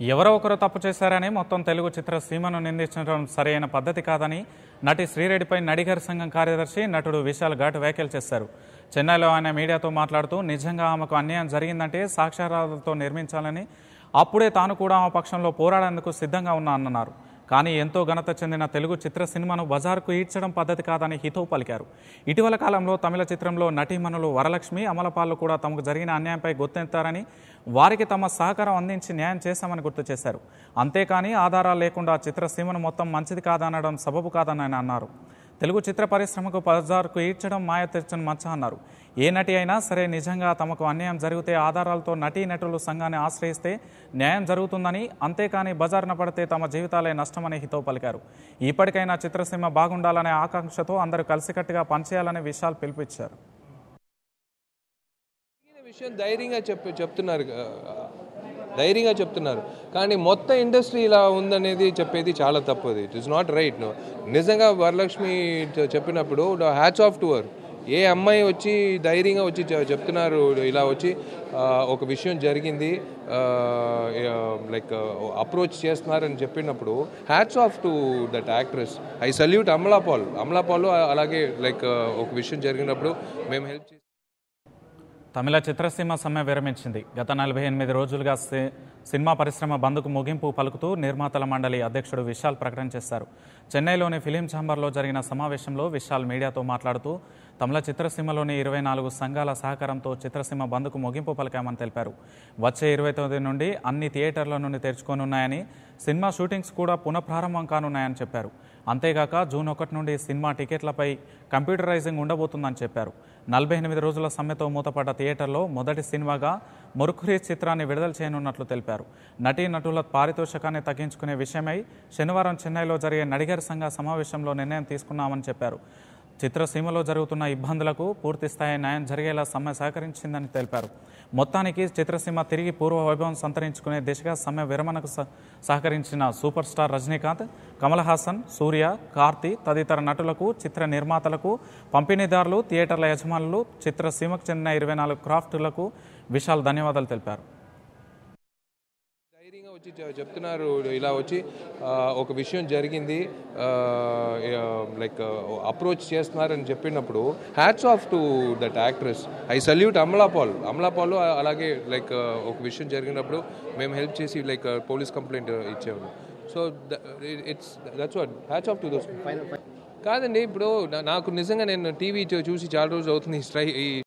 ఎవరో ఒకరు తప్పు చేశారని మొత్తం తెలుగు చిత్ర సీమను నిందించడం సరైన పద్ధతి కాదని నటి శ్రీరెడ్డిపై నడిగర్ సంఘం కార్యదర్శి నటుడు విశాల్ ఘాట్ వ్యాఖ్యలు చేశారు చెన్నైలో ఆయన మీడియాతో మాట్లాడుతూ నిజంగా ఆమెకు అన్యాయం జరిగిందంటే సాక్ష్యాధారాలతో నిర్మించాలని అప్పుడే తాను కూడా ఆమె పక్షంలో పోరాడేందుకు సిద్ధంగా ఉన్నా అన్నారు కానీ ఎంతో ఘనత చెందిన తెలుగు చిత్ర సినిమాను బజార్కు ఈడ్చడం పద్ధతి కాదని హితవు పలికారు ఇటీవల కాలంలో తమిళ చిత్రంలో నటీమణులు వరలక్ష్మి అమలపాలు కూడా తమకు జరిగిన అన్యాయంపై గుర్తెత్తారని వారికి తమ సహకారం అందించి న్యాయం చేశామని గుర్తు చేశారు అంతేకాని ఆధారాలు లేకుండా చిత్రసీమను మొత్తం మంచిది కాదనడం సబబు కాదని ఆయన అన్నారు తెలుగు చిత్ర పరిశ్రమకు బజార్కు ఈడ్చడం మాయ తెచ్చని మచ్చ అన్నారు ఏ నటి అయినా సరే నిజంగా తమకు అన్యాయం జరిగితే ఆధారాలతో నటీ నటులు సంఘాన్ని ఆశ్రయిస్తే న్యాయం జరుగుతుందని అంతేకాని బజార్న పడితే తమ జీవితాలే నష్టమని హితవు పలికారు ఇప్పటికైనా చిత్రసీమ బాగుండాలనే ఆకాంక్షతో అందరూ కలిసికట్టుగా పనిచేయాలని విశాల్ పిలుపునిచ్చారు జరిగిన విషయం ధైర్యంగా చెప్ చెప్తున్నారు ఆ, ధైర్యంగా చెప్తున్నారు కానీ మొత్తం ఇండస్ట్రీ ఇలా ఉందనేది చెప్పేది చాలా తప్పది it is not right no నిజంగా వరలక్ష్మి చె- చెప్పినప్పుడు హ్యాట్స్ ఆఫ్ టు వర్ ఏ అమ్మాయి వచ్చి ధైర్యంగా వచ్చి చె- చెప్తున్నారు ఇలా వచ్చి ఆ, ఒక విషయం జరిగింది లైక్ అప్రోచ్ చేస్తున్నారని చెప్పినప్పుడు hats off to that actress I salute Amala Paul Amala Paul అలాగే లైక్ ఒక విషయం జరిగినప్పుడు మేము హెల్ప్ చేసి తమిళ చిత్రసీమ సమ్మె విరమించింది గత నలభై ఎనిమిది రోజులుగా సి- సినిమా పరిశ్రమ బంద్కు ముగింపు పలుకుతూ నిర్మాతల మండలి అధ్యక్షుడు విశాల్ ప్రకటన చేశారు చెన్నైలోని ఫిలిం ఛాంబర్లో జరిగిన సమావేశంలో విశాల్ మీడియాతో మాట్లాడుతూ తమిళ చిత్రసీమలోని ఇరవై నాలుగు సంఘాల సహకారంతో చిత్రసీమ బంద్కు ముగింపు పలికామని తెలిపారు వచ్చే ఇరవై తొమ్మిది నుండి అన్ని థియేటర్ల నుండి తెరుచుకోనున్నాయని సినిమా షూటింగ్స్ కూడా పునఃప్రారంభం కానున్నాయని చెప్పారు అంతేగాక జూన్ ఒకటి నుండి సినిమా టికెట్లపై కంప్యూటరైజింగ్ ఉండబోతుందని చెప్పారు నలభై ఎనిమిది రోజుల సమ్మెతో మూతపడ్డ థియేటర్లో మొదటి సినిమాగా మురుఖురి చిత్రాన్ని విడుదల చేయనున్నట్లు తెలిపారు నటీ నటుల పారితోషికాన్ని తగ్గించుకునే విషయమై శనివారం చెన్నైలో జరిగే నడిగర్ సంఘ సమావేశంలో నిర్ణయం తీసుకున్నామని చెప్పారు చిత్రసీమలో జరుగుతున్న ఇబ్బందులకు పూర్తి స్థాయి న్యాయం జరిగేలా సమ్మె సహకరించిందని తెలిపారు మొత్తానికి చిత్రసీమ తిరిగి పూర్వ వైభవం సంతరించుకునే దిశగా సమ్మె విరమణకు స- సహకరించిన సూపర్ స్టార్ రజనీకాంత్ కమల్ హాసన్ సూర్య కార్తీ తదితర నటులకు చిత్ర నిర్మాతలకు పంపిణీదారులు థియేటర్ల యజమానులు చిత్రసీమకు చెందిన ఇరవై నాలుగు క్రాఫ్టులకు విశాల్ ధన్యవాదాలు తెలిపారు ధైర్యంగా వచ్చి చె- చెప్తున్నారు ఇలా వచ్చి ఆ, ఒక విషయం జరిగింది లైక్ అప్రోచ్ చేస్తున్నారని చెప్పినప్పుడు hats off to that actress I salute Amala Paul Amala Paul అలాగే లైక్ ఒక విషయం జరిగినప్పుడు మేము హెల్ప్ చేసి లైక్ పోలీస్ కంప్లైంట్ ఇచ్చాము so it's that's what hats off to those కాదండి ఇప్పుడు నా- నాకు నిజంగా నేను టీవీ చూసి చాలా రోజులు అవుతుంది ఈ స్ట్రై ఈ